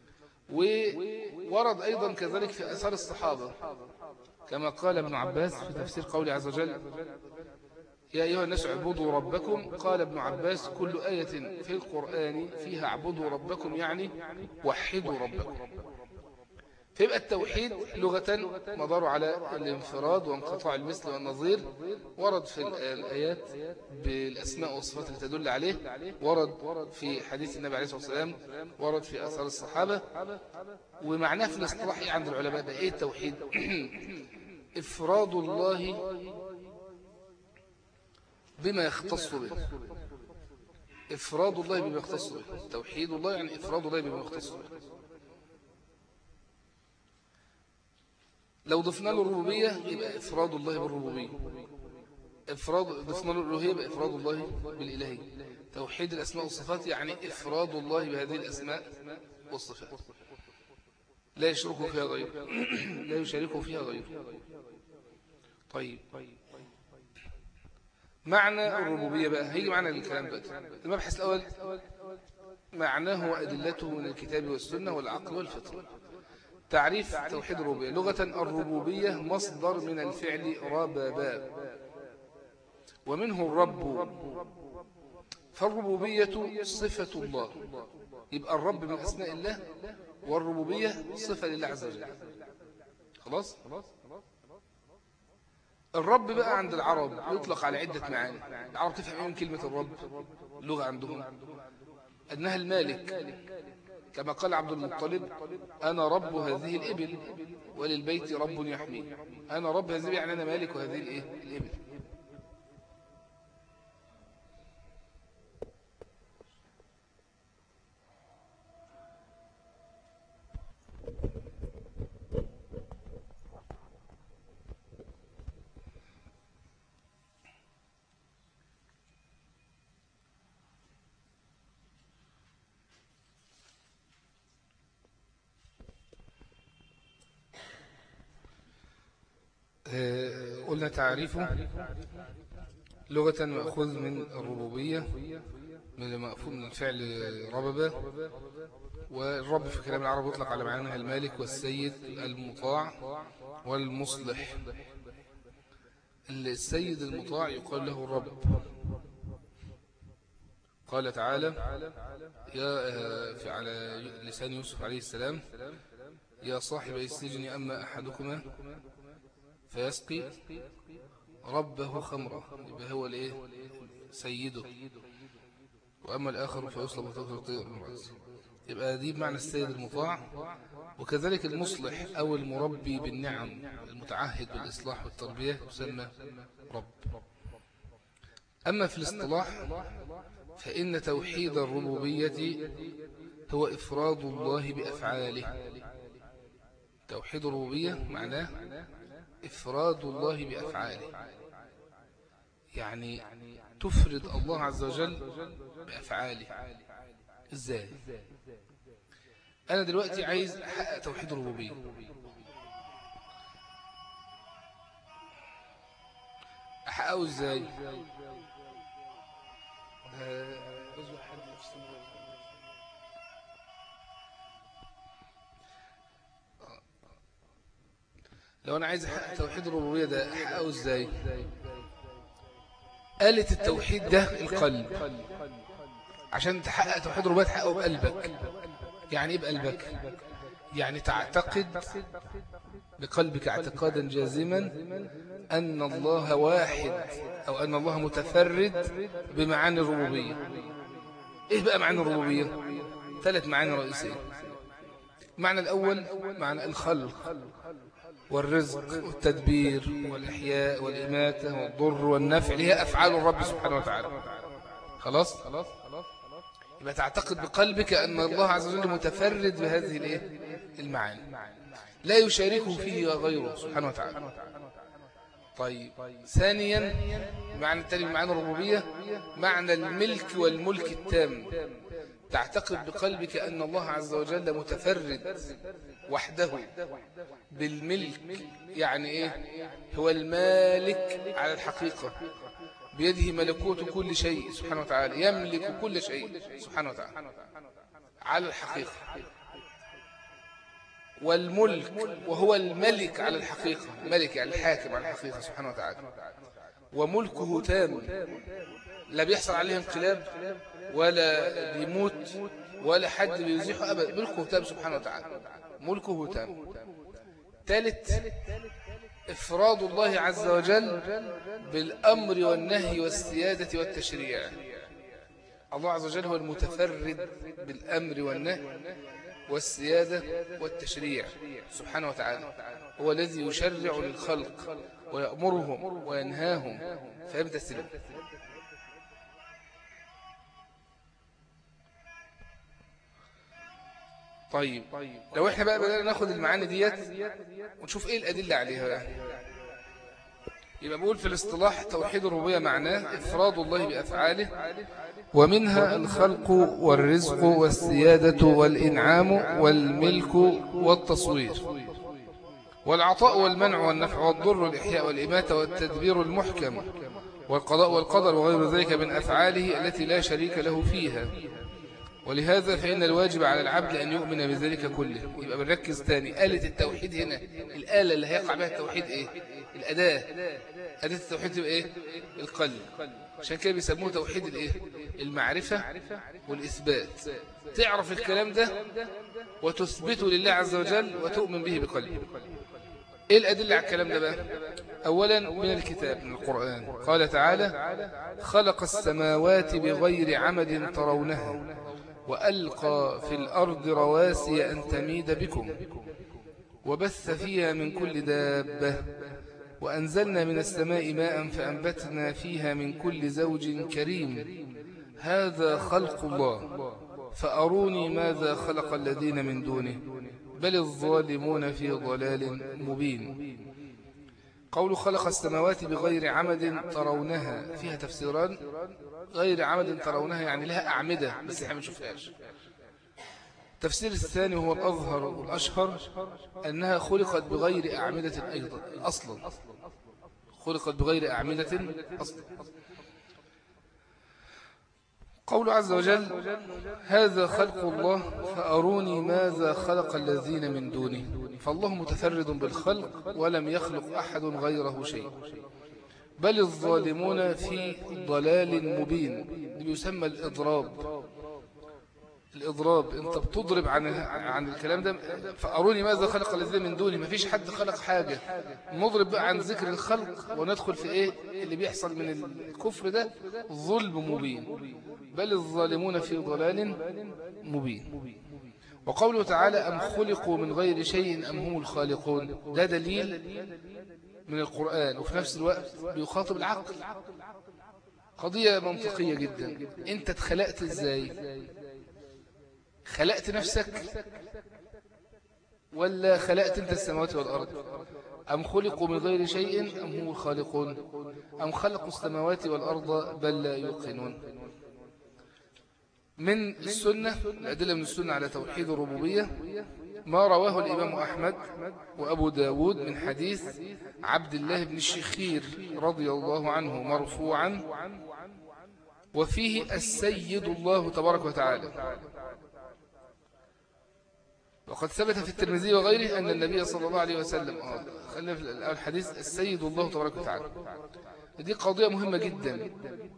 وورد أيضا كذلك في أثار الصحابة كما قال ابن عباس في تفسير قوله عز وجل يا أيها الناس اعبدوا ربكم قال ابن عباس كل آية في القرآن فيها اعبدوا ربكم يعني وحدوا ربكم فيبقى التوحيد لغة مدار على الانفراد وانقطاع المثل والنظير ورد في الآيات بالأسماء والصفات اللي تدل عليه ورد في حديث النبي عليه الصلاة والسلام ورد في أثار الصحابة ومعناه في الاصطلاح عند العلماء ده إيه التوحيد إفراد الله بما يختص به إفراد الله بما يختص به توحيد الله يعني إفراد الله بما يختص به لو ضفنا له الربوبية يبقى إفراد الله بالربوبية إفراد ضفنا له الألوهية يبقى إفراد الله بالإلهية توحيد الأسماء والصفات يعني إفراد الله بهذه الأسماء والصفات لا يشركه فيها غيره لا يشاركه فيها غيره طيب معنى الربوبية بقى هيجي معنى الكلام بقى المبحث الأول معناه وأدلته من الكتاب والسنة والعقل والفطرة تعريف توحيد الربوبية لغة الربوبية مصدر من الفعل ربابا ومنه الرب فالربوبية صفة الله يبقى الرب من أسماء الله والربوبية صفة لله عز وجل خلاص الرب بقى عند العرب يطلق على عدة معاني العرب تفهم ايه من كلمة الرب اللغة عندهم أنها المالك كما قال عبد المطلب أنا رب هذه الإبل وللبيت رب يحمي أنا رب هذه يعني أنا مالك هذه الإيه؟ الإبل قلنا تعريفه لغة مأخوذ من الربوبية من المأخوذ من الفعل رببة والرب في كلام العرب يطلق على معناها المالك والسيد المطاع والمصلح السيد المطاع يقال له الرب قال تعالى يا في على لسان يوسف عليه السلام يا صاحب السجن أما أحدكما فيسقي ربه خمرة يبقى هو الايه سيده وأما الآخر فيصلب وتغطي الرأس يبقى دي بمعنى السيد المطاع وكذلك المصلح أو المربي بالنعم المتعهد بالإصلاح والتربية يسمى رب أما في الاصطلاح فإن توحيد الربوبية هو إفراد الله بأفعاله توحيد الربوبية معناه إفراد الله بأفعاله يعني تفرد الله عز وجل بأفعاله إزاي أنا دلوقتي عايز أحقق توحيد الربوبية أحققه إزاي لو أنا عايز أحقق توحيد الربوبية ده أحققه إزاي آلة التوحيد ده القلب عشان تحقق توحيد الربوبية تحققه بقلبك يعني إيه بقلبك يعني تعتقد بقلبك اعتقادا جازما أن الله واحد أو أن الله متفرد بمعاني الربوبية إيه بقى معاني الربوبية ثلاث معاني رئيسية المعنى الأول معنى الخلق والرزق والتدبير والإحياء والإماتة والضر والنفع اللي هي أفعال الرب سبحانه وتعالى خلاص يبقى تعتقد بقلبك أن الله عز وجل متفرد بهذه الايه المعاني لا يشاركه فيه غيره سبحانه وتعالى طيب ثانيا معنى التالي معنى الربوبية معنى الملك والملك التام تعتقد بقلبك أن الله عز وجل متفرد وحده بالملك يعني إيه هو المالك على الحقيقة بيده ملكوت كل شيء سبحانه وتعالى يملك كل شيء سبحانه وتعالى على الحقيقة والملك وهو الملك على الحقيقة ملك يعني الحاكم على الحقيقة سبحانه وتعالى وملكه تام لا بيحصل عليه انقلاب ولا بيموت ولا حد بيزيحه أبدا ملكه تام سبحانه وتعالى ملكه تام ثالث إفراد الله عز وجل بالأمر والنهي والسيادة والتشريع الله عز وجل هو المتفرد بالأمر والنهي والسيادة والتشريع سبحانه وتعالى هو الذي يشرع للخلق ويأمرهم وينهاهم فيمتثلون طيب لو احنا بقى بدأنا ناخد المعاني ديت ونشوف ايه الأدلة عليها يبقى بقول في الاصطلاح توحيد الربوبية معناه إفراد الله بأفعاله ومنها الخلق والرزق والسيادة والإنعام والملك والتصوير والعطاء والمنع والنفع والضر والإحياء والإماتة والتدبير المحكم والقضاء والقدر وغير ذلك من أفعاله التي لا شريك له فيها ولهذا فإن الواجب على العبد أن يؤمن بذلك كله يبقى بنركز تاني آلة التوحيد هنا الآلة اللي هيقع بها التوحيد إيه الأداة أداة التوحيد تبقى إيه القلب عشان كده بيسموه توحيد الإيه المعرفة والإثبات تعرف الكلام ده وتثبته لله عز وجل وتؤمن به بقلبه إيه الأدلة على الكلام ده بقى أولا من الكتاب من القرآن قال تعالى خلق السماوات بغير عمد ترونها وألقى في الأرض رواسي أن تميد بكم وبث فيها من كل دابة وأنزلنا من السماء ماء فأنبتنا فيها من كل زوج كريم هذا خلق الله فأروني ماذا خلق الذين من دونه بل الظالمون في ضلال مبين قول خلق السماوات بغير عمد ترونها فيها تفسيران غير عمد ترونها يعني لها أعمدة بس احنا ما نشوفهاش التفسير الثاني هو الأظهر والأشهر أنها خلقت بغير أعمدة أيضا أصلا خلقت بغير أعمدة أصلا قول عز وجل هذا خلق الله فأروني ماذا خلق الذين من دونه فالله متفرد بالخلق ولم يخلق أحد غيره شيء بل الظالمون في ضلال مبين يسمى الإضراب الإضراب أنت بتضرب عن عن الكلام ده فأروني ماذا خلق الذين من دوني ما فيش حد خلق حاجة نضرب بقى عن ذكر الخلق وندخل في إيه اللي بيحصل من الكفر ده ظلم مبين بل الظالمون في ضلال مبين وقوله تعالى أم خلقوا من غير شيء أم هم الخالقون ده دليل من القرآن وفي نفس الوقت بيخاطب العقل قضية منطقية جدا انت اتخلقت ازاي خلقت نفسك ولا خلقت انت السماوات والأرض أم خلقوا من غير شيء أم هم الخالقون أم خلقوا السماوات والأرض بل لا يوقنون من السنة الأدلة من السنة على توحيد الربوبية ما رواه الإمام أحمد وأبو داود من حديث عبد الله بن الشخير رضي الله عنه مرفوعا وفيه السيد الله تبارك وتعالى وقد ثبت في الترمذي وغيره أن النبي صلى الله عليه وسلم آه، خلينا في الحديث السيد الله تبارك وتعالى دي قضية مهمة جدا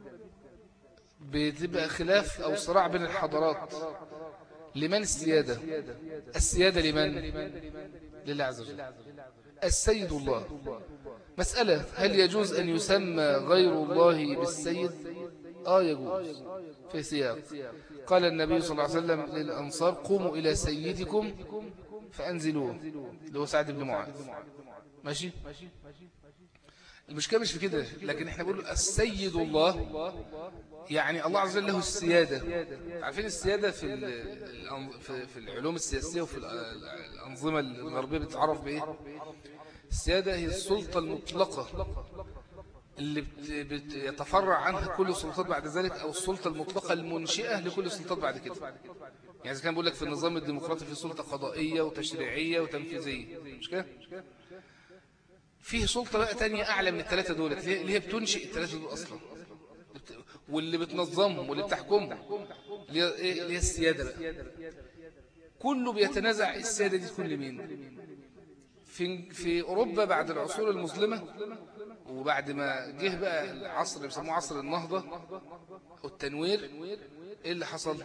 بتبقى خلاف أو صراع بين الحضارات لمن السيادة السيادة لمن لله عز وجل السيد الله مسألة هل يجوز أن يسمى غير الله بالسيد آه يجوز في سياق قال النبي صلى الله عليه وسلم للأنصار قوموا إلى سيدكم فأنزلوه اللي هو سعد بن معاذ ماشي المشكلة مش في كده لكن احنا بنقول السيد الله يعني الله عز وجل له السيادة عارفين السيادة في في العلوم السياسية وفي الأنظمة الغربية بتعرف بإيه السيادة هي السلطة المطلقة اللي بيتفرع عنها كل السلطات بعد ذلك أو السلطة المطلقة المنشئة لكل السلطات بعد كده يعني إذا كان بيقول لك في النظام الديمقراطي في سلطة قضائية وتشريعية وتنفيذية مش كده؟ فيه سلطة بقى تانية أعلى من الثلاثة دول اللي هي بتنشئ الثلاثة دول أصلا واللي بتنظمهم واللي بتحكمهم اللي هي إيه؟ السيادة بقى كله بيتنازع السيادة دي تكون لمين في, في أوروبا بعد العصور المظلمة وبعد ما جه بقى العصر اللي بيسموه عصر النهضة والتنوير ايه اللي حصل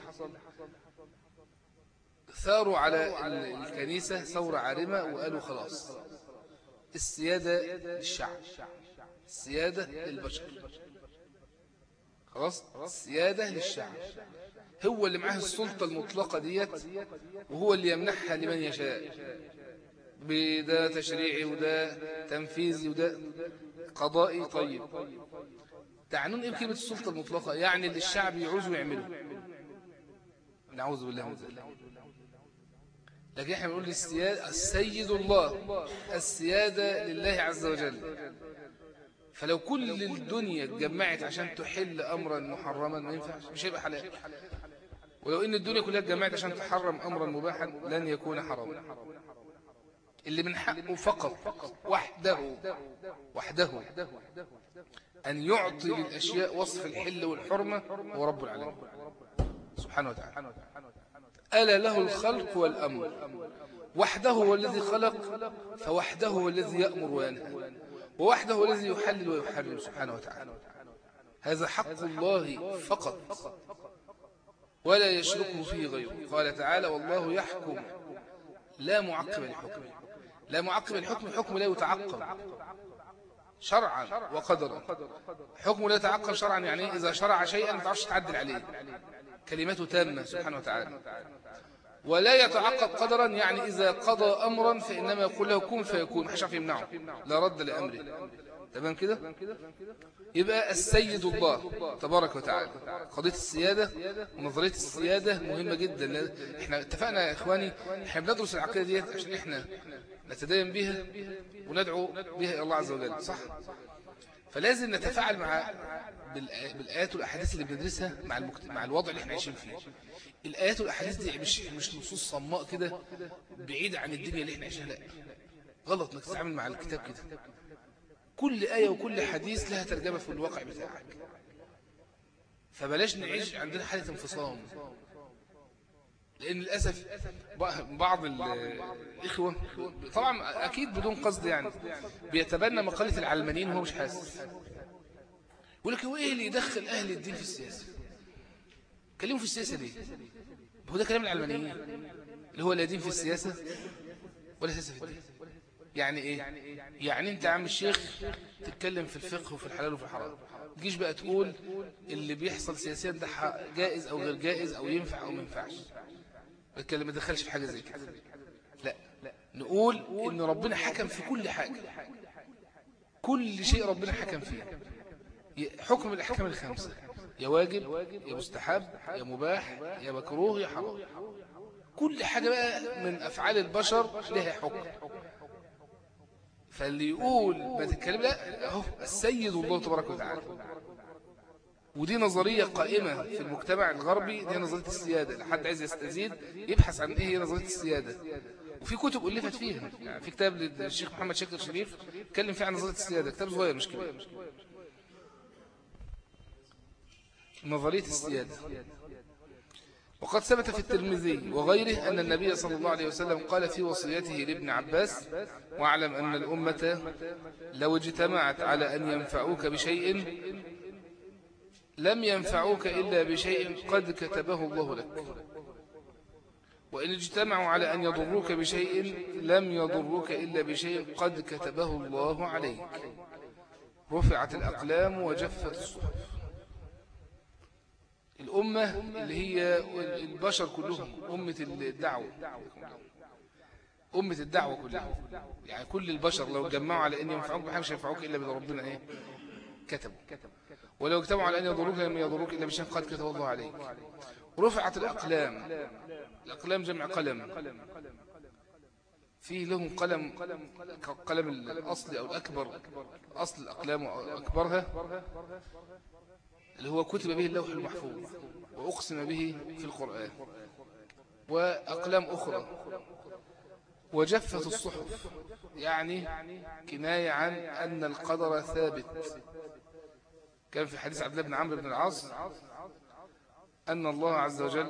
ثاروا على الكنيسة ثورة عارمة وقالوا خلاص السيادة للشعب السيادة للبشر خلاص السيادة للشعب هو اللي معاه السلطة المطلقة ديت وهو اللي يمنحها لمن يشاء بده تشريعي وده تنفيذي وده قضائي طيب تعنون ايه بكلمة السلطة المطلقة يعني اللي الشعب يعوزوا يعمله نعوذ بالله من ذلك لكن احنا بنقول السيادة السيد الله السيادة لله عز وجل فلو كل الدنيا اتجمعت عشان تحل أمرا محرما ما ينفعش مش هيبقى حلال ولو ان الدنيا كلها اتجمعت عشان تحرم أمرا مباحا لن يكون حراما اللي من حقه فقط وحده وحده أن يعطي للأشياء وصف الحل والحرمة هو رب العالمين سبحانه وتعالى ألا له الخلق والأمر وحده هو الذي خلق فوحده هو الذي يأمر وينهى ووحده هو الذي يحلل ويحرم سبحانه وتعالى هذا حق الله فقط ولا يشركه فيه غيره قال تعالى والله يحكم لا معقب لحكمه لا معقب الحكم حكم لا يتعقب شرعا وقدرا حكم لا يتعقب شرعا يعني إذا شرع شيئا ما تعرفش تعدل عليه كلمته تامة سبحانه وتعالى ولا يتعقب قدرا يعني إذا قضى أمرا فإنما يقول له كن فيكون مش يمنعه لا رد لأمره تمام كده يبقى السيد الله تبارك وتعالى قضية السيادة ونظرية السيادة مهمة جدا احنا اتفقنا يا اخواني احنا بندرس العقيدة ديت عشان احنا نتدين بها وندعو بها الله عز وجل صح فلازم نتفاعل مع بالآيات والأحاديث اللي بندرسها مع المكت... مع الوضع اللي احنا عايشين فيه الآيات والأحاديث دي مش مش نصوص صماء كده بعيدة عن الدنيا اللي احنا عايشينها لا غلط انك تتعامل مع الكتاب كده كل آية وكل حديث لها ترجمة في الواقع بتاعك فبلاش نعيش عندنا حالة انفصام لأن للأسف بعض الإخوة طبعا أكيد بدون قصد يعني بيتبنى مقالة العلمانيين وهو مش حاسس يقول لك هو إيه اللي يدخل أهل الدين في السياسة كلموا في السياسة ليه هو ده كلام العلمانيين اللي هو لا دين في السياسة ولا سياسة في الدين يعني ايه يعني انت يا عم الشيخ تتكلم في الفقه وفي الحلال وفي الحرام تجيش بقى تقول اللي بيحصل سياسيا ده جائز او غير جائز او ينفع او ما ينفعش بتكلم ما دخلش في حاجه زي كده لا نقول ان ربنا حكم في كل حاجه كل شيء ربنا حكم فيه حكم الاحكام الخمسه يا واجب يا مستحب يا مباح يا مكروه يا حرام كل حاجة بقى من أفعال البشر لها حكم فاللي يقول ما تتكلم لا اهو السيد الله تبارك وتعالى ودي نظرية قائمة في المجتمع الغربي دي نظرية السيادة لحد عايز يستزيد يبحث عن ايه هي نظرية السيادة وفي كتب ألفت فيها يعني في كتاب للشيخ محمد شاكر شريف اتكلم فيه عن نظرية السيادة كتاب صغير مش كبير نظرية السيادة وقد ثبت في الترمذي وغيره أن النبي صلى الله عليه وسلم قال في وصيته لابن عباس واعلم أن الأمة لو اجتمعت على أن ينفعوك بشيء لم ينفعوك إلا بشيء قد كتبه الله لك وإن اجتمعوا على أن يضروك بشيء لم يضروك إلا بشيء قد كتبه الله عليك رفعت الأقلام وجفت الصحف الأمة اللي هي البشر كلهم أمة الدعوة أمة الدعوة كلها يعني كل البشر لو جمعوا على أن ينفعوك بحاجة مش ينفعوك إلا بذل ربنا إيه كتبوا ولو اجتمعوا على أن يضروك لم يضروك إلا بشيء قد كتب الله عليك رفعت الأقلام الأقلام جمع قلم فيه لهم قلم قلم الأصل أو الأكبر أصل الأقلام وأكبرها اللي هو كتب به اللوح المحفوظ وأقسم به في القرآن وأقلام أخرى وجفت الصحف يعني كناية عن أن القدر ثابت كان في حديث عبد الله بن عمرو بن العاص أن الله عز وجل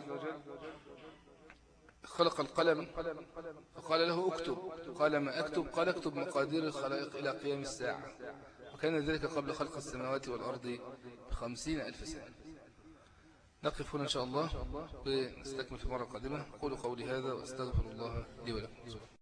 خلق القلم فقال له اكتب قال ما أكتب قال اكتب مقادير الخلائق إلى قيام الساعة وكان ذلك قبل خلق السماوات والأرض بخمسين ألف سنة نقف هنا إن شاء الله ونستكمل في مرة قادمة قولوا قولي هذا واستغفر الله لي ولكم